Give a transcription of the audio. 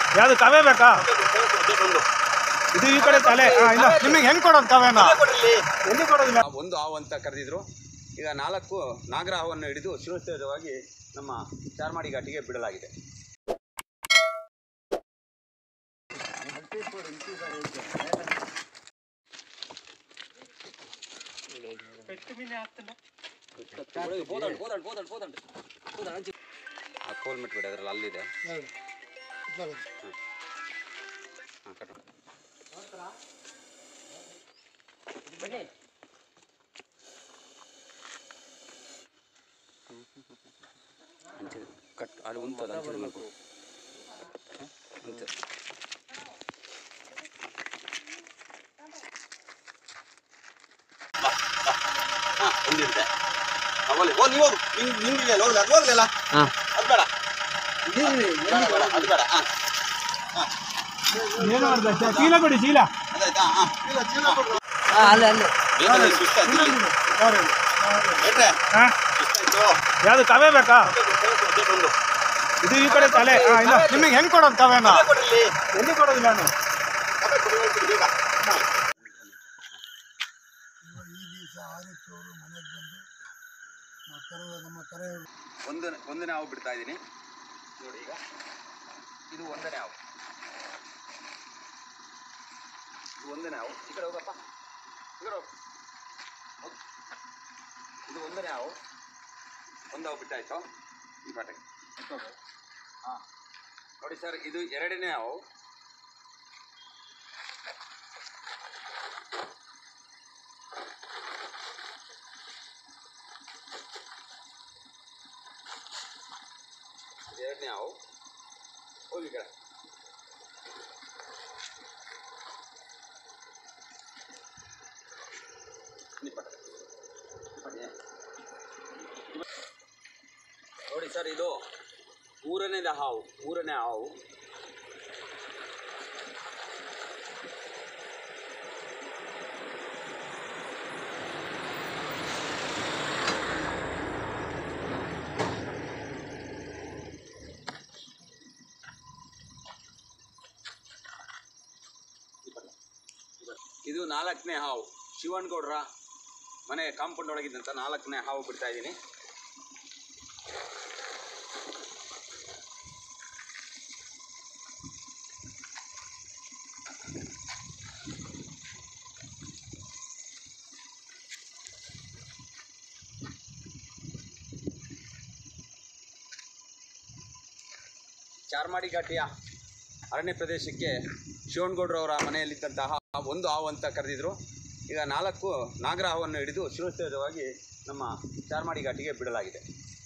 ಯಾವ್ದು ಕವೆ ಬೇಕಾ ಇದು ಈ ಕಡೆ ತಲೆ ಹಾ, ಇಲ್ಲ ನಿಮಗೆ ಹೆಂಗ್ ಕೊಡೋದು ಕವೆನ ಎಲ್ಲಿ ಕೊಡೋದಿಲ್ಲ ಆ ಒಂದು ಹಾವು ಅಂತ ಕರೆದಿದ್ರು ಈಗ ನಾಲ್ಕು ನಾಗರ ಹಾವನ್ನು ಹಿಡಿದು ಶಿವಸ್ಥಿರವಾಗಿ ನಮ್ಮ ಚಾರ್ಮಾಡಿ ಘಾಟಿಗೆ ಬಿಡಲಾಗಿದೆ ಆ ಕೋಲ್ ಮೆಟ್ಬಿಡಿ ಅದ್ರಲ್ಲಿ ಅಲ್ಲಿದೆ ಹಾಂ ಕಟ್ಟು ಅಂಚೆ ಕಟ್ ಅಲ್ಲಿ ಉಂಟು ಅಂಚೆ ಮಾಡ್ಕೊ ಅಂಚೆ ಹಾಂ ಒಂದಿರುತ್ತೆ ಅವಲ್ಲಿ ಓ ನೀವು ಹೋಗು ನಿಂಗೆ ನಿಂಗೆ ಹೋಗಲ್ಲ ಅದು ಹೋಗಲಿಲ್ಲ ಹಾಂ ಅದು ಬೇಡ ಬೇಡ ಬೇಡ ಅದು ಬೇಡ ಹಾಂ ಏನು ಮಾಡ್ದೆ ಚೀಲ ಬಿಡಿ ಚೀಲ ಅದಾಯ್ತಾ ಹಾಂ ಅಲ್ಲೇ ಅಲ್ಲೇ ಬೇಕಂದ್ರೆ ಸುಸ್ತಾಯ್ತು ಬೇಟ್ರೆ ಹಾ ಸುಸ್ತಾಯ್ತು ಯಾವ್ದು ಕವೆ ಬೇಕಾ ಒಂದು ಇದು ಈ ಕಡೆ ತಲೆ ಹಾ, ಇಲ್ಲ ನಿಮಗೆ ಹೆಂಗ್ ಕೊಡೋದು ಕವೆನ ಕೊಡಿಲಿ ಎಲ್ಲಿ ಕೊಡೋದಿಲ್ಲ ನಾನು ಅದೇ ಕೊಡಿ ಹೋಗ್ಬಿಡಿ ಬೇಗ ಈ ದಿವಸ ಆದಿತ್ಯವರು ಮನೆಗೆ ಬಂದು ನಾವು ಕರೆ ನಮ್ಮ ಕರೆ ಒಂದು ಒಂದನೇ ಹಾವು ಬಿಡ್ತಾ ಇದ್ದೀನಿ ನೋಡಿ ಈಗ ಇದು ಒಂದನೇ ಹಾವು ಇದು ಒಂದನೇ ಹಾವು ಈ ಕಡೆ ಹೋಗಪ್ಪ ಈ ಕಡೆ ಹೋಗು. ಹೋಗು. ಇದು ಒಂದನೇ ಹಾವು ಒಂದು ಹಾವು ಬಿಟ್ಟಾಯ್ತು ಈ ಪಾಟಕ್ಕೆ ಹಾಂ ನೋಡಿ ಸರ್ ಇದು ಎರಡನೇ ಹಾವು ಇದು ಎರಡನೇ ಹಾವು ಹೋಗಿ ಈ ಕಡೆ ಬನ್ನಿ ಪಕ್ಕ. ಬನ್ನಿ. ನೋಡಿ ಸರ್ ಇದು ಮೂರನೇದ ಹಾವು ಮೂರನೇ ಹಾವು ಇದು ನಾಲ್ಕನೇ ಹಾವು ಶಿವಣ್ಗೌಡ್ರ ಮನೆ ಕಾಂಪೌಂಡ್ ಒಳಗಿದ್ದಂಥ ನಾಲ್ಕನೇ ಹಾವು ಬಿಡ್ತಾ ಇದ್ದೀನಿ ಚಾರ್ಮಾಡಿ ಘಾಟಿಯ ಅರಣ್ಯ ಪ್ರದೇಶಕ್ಕೆ ಶಿವಣ್ಗೌಡ್ರವರ ಮನೆಯಲ್ಲಿದ್ದಂತಹ ಒಂದು ಹಾವು ಅಂತ ಕರೆದಿದ್ರು ಈಗ ನಾಲ್ಕು ನಾಗರ ಹಾವನ್ನು ಹಿಡಿದು ಶಿವಸ್ಥಿರವಾಗಿ ನಮ್ಮ ಚಾರ್ಮಾಡಿ ಘಾಟಿಗೆ ಬಿಡಲಾಗಿದೆ